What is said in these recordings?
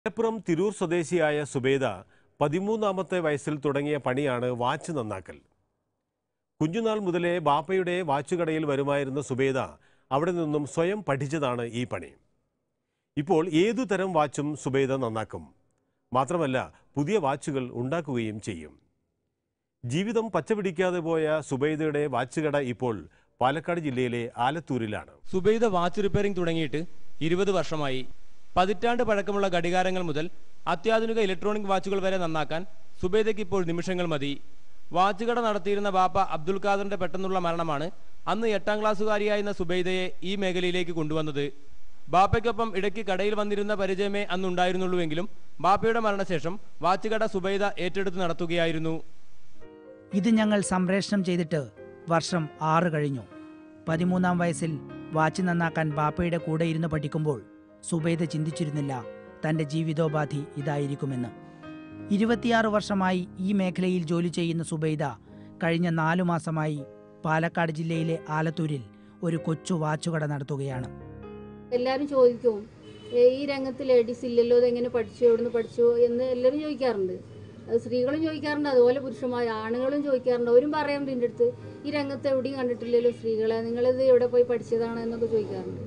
മലപ്പുറം തിരൂർ സ്വദേശിയായ സുബേദ പതിമൂന്നാമത്തെ വയസ്സിൽ തുടങ്ങിയ പണിയാണ് വാച്ച് നന്നാക്കൽ കുഞ്ഞുനാൾ മുതലേ ബാപ്പയുടെ വാച്ചുകടയിൽ വരുമായിരുന്ന സുബേദ അവിടെ നിന്നും സ്വയം പഠിച്ചതാണ് ഈ പണി ഇപ്പോൾ ഏതു തരം വാച്ചും സുബേദ നന്നാക്കും മാത്രമല്ല പുതിയ വാച്ചുകൾ ഉണ്ടാക്കുകയും ചെയ്യും ജീവിതം പച്ചപിടിക്കാതെ പോയ സുബൈദയുടെ വാച്ചുകട ഇപ്പോൾ പാലക്കാട് ജില്ലയിലെ ആലത്തൂരിലാണ് സുബൈദ വാച്ച് റിപ്പയറിംഗ് തുടങ്ങിയിട്ട് ഇരുപത് വർഷമായി പതിറ്റാണ്ട് പഴക്കമുള്ള ഘടികാരങ്ങൾ മുതൽ അത്യാധുനിക ഇലക്ട്രോണിക് വാച്ചുകൾ വരെ നന്നാക്കാൻ സുബൈദയ്ക്ക് ഇപ്പോൾ നിമിഷങ്ങൾ മതി വാച്ച് കട നടത്തിയിരുന്ന ബാപ്പ അബ്ദുൽ ഖാദറിന്റെ പെട്ടെന്നുള്ള മരണമാണ് അന്ന് എട്ടാം ക്ലാസ്സുകാരിയായിരുന്ന സുബൈദയെ ഈ മേഖലയിലേക്ക് കൊണ്ടുവന്നത് ബാപ്പയ്ക്കൊപ്പം ഇടയ്ക്ക് കടയിൽ വന്നിരുന്ന പരിചയമേ അന്നുണ്ടായിരുന്നുള്ളൂവെങ്കിലും ബാപ്പയുടെ മരണശേഷം വാച്ച് കട സുബൈദ ഏറ്റെടുത്ത് നടത്തുകയായിരുന്നു ഇത് ഞങ്ങൾ സംപ്രേഷണം ചെയ്തിട്ട് വർഷം ആറ് കഴിഞ്ഞു പതിമൂന്നാം വയസ്സിൽ വാച്ച് നന്നാക്കാൻ ബാപ്പയുടെ കൂടെ ഇരുന്ന് പഠിക്കുമ്പോൾ സുബൈദ ചിന്തിച്ചിരുന്നില്ല തന്റെ ജീവിതോപാധി ഇതായിരിക്കുമെന്ന് ഇരുപത്തിയാറ് വർഷമായി ഈ മേഖലയിൽ ജോലി ചെയ്യുന്ന സുബൈദ കഴിഞ്ഞ നാലു മാസമായി പാലക്കാട് ജില്ലയിലെ ആലത്തൂരിൽ ഒരു കൊച്ചു വാച്ചുകട നടത്തുകയാണ് എല്ലാവരും ചോദിക്കും "ഏ, ഈ രംഗത്ത് ലേഡീസ് ഇല്ലല്ലോ ഇതെങ്ങനെ പഠിച്ചു എവിടുന്ന് പഠിച്ചു എന്ന് എല്ലാവരും ചോദിക്കാറുണ്ട് അത് സ്ത്രീകളും ചോദിക്കാറുണ്ട് അതുപോലെ പുരുഷന്മാർ ആണുങ്ങളും ചോദിക്കാറുണ്ട് അവരും പറയാറുണ്ട് എൻ്റെ അടുത്ത് ഈ രംഗത്ത് എവിടെയും കണ്ടിട്ടില്ലല്ലോ സ്ത്രീകളെ നിങ്ങളിത് എവിടെ പോയി പഠിച്ചതാണ് എന്നൊക്കെ ചോദിക്കാറുണ്ട്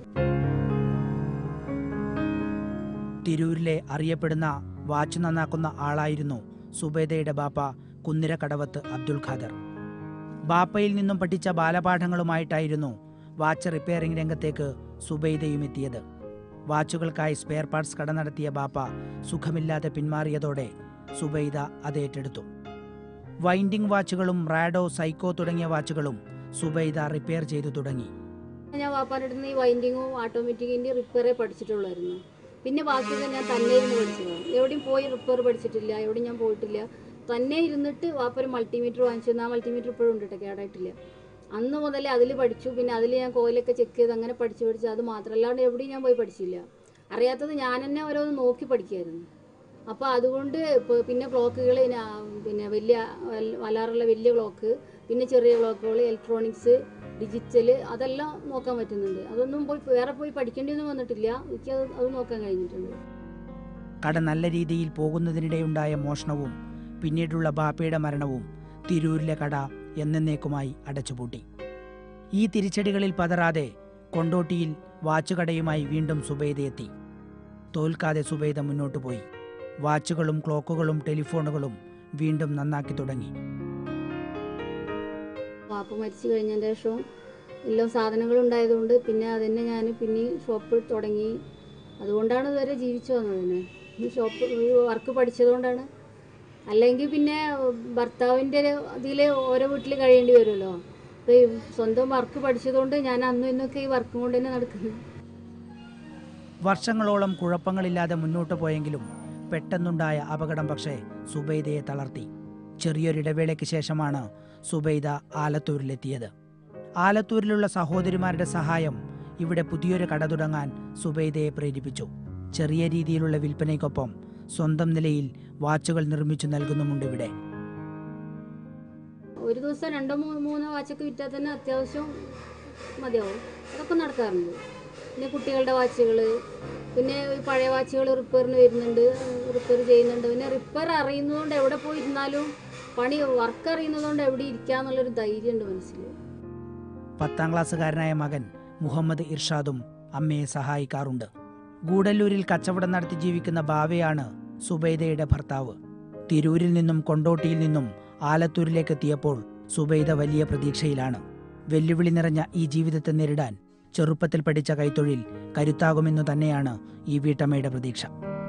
തിരൂരിലെ അറിയപ്പെടുന്ന വാച്ച് നന്നാക്കുന്ന ആളായിരുന്നു സുബൈദയുടെ ബാപ്പ കുന്നിരക്കടവത്ത് അബ്ദുൽ ഖാദർ ബാപ്പയിൽ നിന്നും പഠിച്ച ബാലപാഠങ്ങളുമായിട്ടായിരുന്നു വാച്ച് റിപ്പയറിംഗ് രംഗത്തേക്ക് സുബൈദയും എത്തിയത് വാച്ചുകൾക്കായി സ്പെയർ പാർട്സ് കട നടത്തിയ ബാപ്പ സുഖമില്ലാതെ പിന്മാറിയതോടെ സുബൈദ അത് ഏറ്റെടുത്തു വൈൻഡിംഗ് വാച്ചുകളും റാഡോ സൈക്കോ തുടങ്ങിയ വാച്ചുകളും സുബൈദ റിപ്പയർ ചെയ്തു തുടങ്ങി ഞാൻ വാപ്പാൻ്റെ അടുത്ത് നിന്ന് ഈ വൈൻഡിങ്ങും ഓട്ടോമാറ്റിക്കിൻ്റെ റിപ്പയറേ പഠിച്ചിട്ടുള്ളായിരുന്നു പിന്നെ ബാക്കിയൊക്കെ ഞാൻ തന്നെ ഇരുന്ന് പഠിച്ചതാണ് എവിടെയും പോയി റിപ്പയർ പഠിച്ചിട്ടില്ല എവിടെയും ഞാൻ പോയിട്ടില്ല തന്നെ ഇരുന്നിട്ട് വാപ്പ ഒരു മൾട്ടിമീറ്റർ വാങ്ങിച്ചു ആ മൾട്ടിമീറ്റർ ഇപ്പോഴും ഉണ്ട് കേട്ടോ കേടായിട്ടില്ല അന്ന് മുതലേ അതിൽ പഠിച്ചു പിന്നെ അതിൽ ഞാൻ കോയിലൊക്കെ ചെക്ക് ചെയ്ത് അങ്ങനെ പഠിച്ച് പഠിച്ച് അത് മാത്രമല്ലാണ്ട് എവിടെയും ഞാൻ പോയി പഠിച്ചില്ല അറിയാത്തത് ഞാൻ തന്നെ ഓരോന്ന് നോക്കി പഠിക്കുമായിരുന്നു അപ്പോൾ അതുകൊണ്ട് ഇപ്പോൾ പിന്നെ ക്ലോക്കുകൾ പിന്നെ വലിയ വൽ- വലാറുള്ള വലിയ ക്ലോക്ക് പിന്നെ ചെറിയ ക്ലോക്കുകൾ ഇലക്ട്രോണിക്സ് ഡിജിറ്റൽ അതെല്ലാം നോക്കാൻ പറ്റുന്നുണ്ട് അതൊന്നും പോയി വേറെ പോയി പഠിക്കേണ്ടിയൊന്നും വന്നിട്ടില്ല എനിക്ക് അത് അത് നോക്കാൻ കഴിഞ്ഞിട്ടുണ്ട് കട നല്ല രീതിയിൽ പോകുന്നതിനിടെയുണ്ടായ മോഷണവും പിന്നീടുള്ള ബാപ്പയുടെ മരണവും തിരൂരിലെ കട എന്നേക്കുമായി അടച്ചുപൂട്ടി ഈ തിരിച്ചടികളിൽ പതറാതെ കൊണ്ടോട്ടിയിൽ വാച്ചുകടയുമായി വീണ്ടും സുബൈദ എത്തി തോൽക്കാതെ സുബൈദ മുന്നോട്ടു പോയി വാച്ചുകളും ക്ലോക്കുകളും ടെലിഫോണുകളും വീണ്ടും നന്നാക്കി തുടങ്ങി വാപ്പ മരിച്ചു കഴിഞ്ഞതിന് ശേഷം എല്ലാം സാധനങ്ങളും ഉണ്ടായതുകൊണ്ട് പിന്നെ അതന്നെ ഞാൻ പിന്നെ ഷോപ്പ് തുടങ്ങി അതുകൊണ്ടാണ് ഇതുവരെ ജീവിച്ചു വന്നത് തന്നെ ഈ ഷോപ്പ് ഈ വർക്ക് പഠിച്ചതുകൊണ്ടാണ് അല്ലെങ്കിൽ പിന്നെ ഭർത്താവിൻ്റെ ഇതിൽ ഓരോ വീട്ടിൽ കഴിയേണ്ടി വരുമല്ലോ അപ്പോൾ ഈ സ്വന്തം വർക്ക് പഠിച്ചതുകൊണ്ട് ഞാൻ അന്നും ഇന്നൊക്കെ ഈ വർക്കും കൊണ്ട് തന്നെ നടക്കുന്നു വർഷങ്ങളോളം കുഴപ്പങ്ങളില്ലാതെ മുന്നോട്ടു പോയെങ്കിലും പെട്ടെന്നുണ്ടായ അപകടം പക്ഷേ സുബൈദയെ തളർത്തി ചെറിയൊരിടവേളയ്ക്ക് ശേഷമാണ് സുബൈദ ആലത്തൂരിലെത്തിയത് ആലത്തൂരിലുള്ള സഹോദരിമാരുടെ സഹായം ഇവിടെ പുതിയൊരു കട തുടങ്ങാൻ സുബൈദയെ പ്രേരിപ്പിച്ചു ചെറിയ രീതിയിലുള്ള വിൽപ്പനയ്ക്കൊപ്പം സ്വന്തം നിലയിൽ വാച്ചുകൾ നിർമ്മിച്ചു നൽകുന്നുമുണ്ട് ഇവിടെ ഒരു ദിവസം രണ്ടോ മൂ- മൂന്നോ വാച്ചൊക്കെ വിറ്റാൽ തന്നെ അത്യാവശ്യം മതിയാവും അതൊക്കെ നടക്കാറുണ്ട് പിന്നെ കുട്ടികളുടെ വാച്ചുകൾ പിന്നെ ഈ പഴയ വാച്ചുകൾ റിപ്പയറിന് വരുന്നുണ്ട് റിപ്പയർ ചെയ്യുന്നുണ്ട് പിന്നെ റിപ്പയർ അറിയുന്നതുകൊണ്ട് എവിടെ പോയി ഇരുന്നാലും പണി വർക്ക് അറിയുന്നതുകൊണ്ട് എവിടെ ഇരിക്കാന്നുള്ളൊരു ധൈര്യമുണ്ട് മനസ്സിൽ പത്താം ക്ലാസ്സുകാരനായ മകൻ മുഹമ്മദ് ഇർഷാദും അമ്മയെ സഹായിക്കാറുണ്ട് ഗൂഡല്ലൂരിൽ കച്ചവടം നടത്തി ജീവിക്കുന്ന ബാവയാണ് സുബൈദയുടെ ഭർത്താവ് തിരൂരിൽ നിന്നും കൊണ്ടോട്ടിയിൽ നിന്നും ആലത്തൂരിലേക്ക് എത്തിയപ്പോൾ സുബൈദ വലിയ പ്രതീക്ഷയിലാണ് വെല്ലുവിളി നിറഞ്ഞ ഈ ജീവിതത്തെ നേരിടാൻ ചെറുപ്പത്തിൽ പഠിച്ച കൈത്തൊഴിൽ കരുത്താകുമെന്നു തന്നെയാണ് ഈ വീട്ടമ്മയുടെ പ്രതീക്ഷ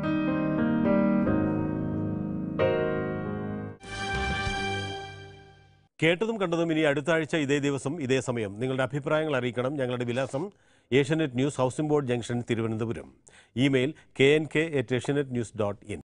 കേട്ടതും കണ്ടതും ഇനി അടുത്ത ആഴ്ച ഇതേ ദിവസം ഇതേ സമയം നിങ്ങളുടെ അഭിപ്രായങ്ങൾ അറിയിക്കണം ഞങ്ങളുടെ വിലാസം Asianet news housing board junction Thiruvananthapuram email K N K at Asianet news dot in